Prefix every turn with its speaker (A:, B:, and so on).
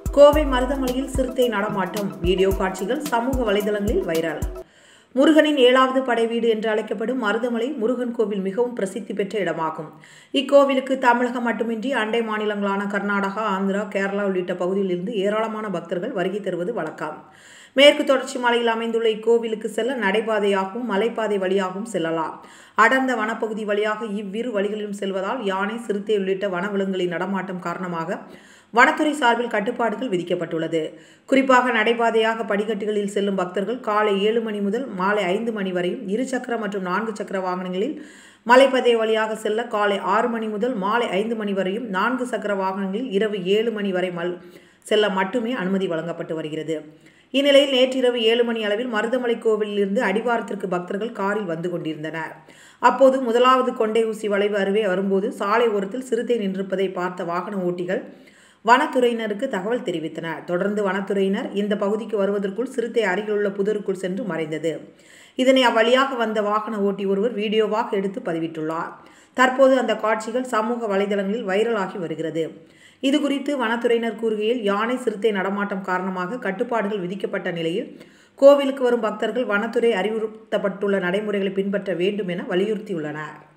A: கோவை மருதமலையில் சிறுத்தை நடமாட்டம் வீடியோ காட்சிகள் சமூக வலைதளங்களில் வைரல் முருகனின் ஏழாவது படை வீடு என்று அழைக்கப்படும் மருதமலை முருகன் கோவில் மிகவும் பிரசித்தி பெற்ற இடமாகும் இக்கோவிலுக்கு தமிழகம் மட்டுமின்றி அண்டை மாநிலங்களான கர்நாடகா ஆந்திரா கேரளா உள்ளிட்ட பகுதியிலிருந்து ஏராளமான பக்தர்கள் வருகை தருவது வழக்கம் மேற்கு தொடர்ச்சி மலையில் அமைந்துள்ள இக்கோவிலுக்கு செல்ல நடைபாதையாகவும் மலைப்பாதை வழியாகவும் செல்லலாம் அடர்ந்த வனப்பகுதி வழியாக இவ்விரு வழிகளிலும் செல்வதால் யானை சிறுத்தை உள்ளிட்ட வனவிலங்குகளின் நடமாட்டம் காரணமாக வனத்துறை சார்பில் கட்டுப்பாடுகள் விதிக்கப்பட்டுள்ளது குறிப்பாக நடைபாதையாக படிக்கட்டுகளில் செல்லும் பக்தர்கள் காலை ஏழு மணி முதல் மாலை ஐந்து மணி வரையும் இரு சக்கர மற்றும் நான்கு சக்கர வாகனங்களில் மலைப்பதை வழியாக செல்ல காலை ஆறு மணி முதல் மாலை ஐந்து மணி வரையும் நான்கு சக்கர வாகனங்களில் இரவு ஏழு மணி வரை மல் செல்ல மட்டுமே அனுமதி வழங்கப்பட்டு வருகிறது இந்நிலையில் நேற்றிரவு ஏழு மணி அளவில் மருதமலை கோவிலிலிருந்து அடிவாரத்திற்கு பக்தர்கள் காரில் வந்து கொண்டிருந்தனர் அப்போது முதலாவது கொண்டை ஊசி வளைவு அருகே வரும்போது சாலை ஓரத்தில் சிறுத்தை நின்றிருப்பதை பார்த்த வாகன ஓட்டிகள் வனத்துறையினருக்கு தகவல் தெரிவித்தனர் தொடர்ந்து வனத்துறையினர் இந்த பகுதிக்கு வருவதற்குள் சிறுத்தை அருகிலுள்ள புதருக்குள் சென்று மறைந்தது இதனை அவ்வழியாக வந்த வாகன ஓட்டி ஒருவர் வீடியோவாக எடுத்து பதிவிட்டுள்ளார் தற்போது அந்த காட்சிகள் சமூக வலைதளங்களில் வைரலாகி வருகிறது இது குறித்து வனத்துறையினர் கூறுகையில் யானை சிறுத்தை நடமாட்டம் காரணமாக கட்டுப்பாடுகள் விதிக்கப்பட்ட நிலையில் கோவிலுக்கு வரும் பக்தர்கள் வனத்துறை அறிவுறுத்தப்பட்டுள்ள நடைமுறைகளை பின்பற்ற வேண்டும் என வலியுறுத்தியுள்ளனர்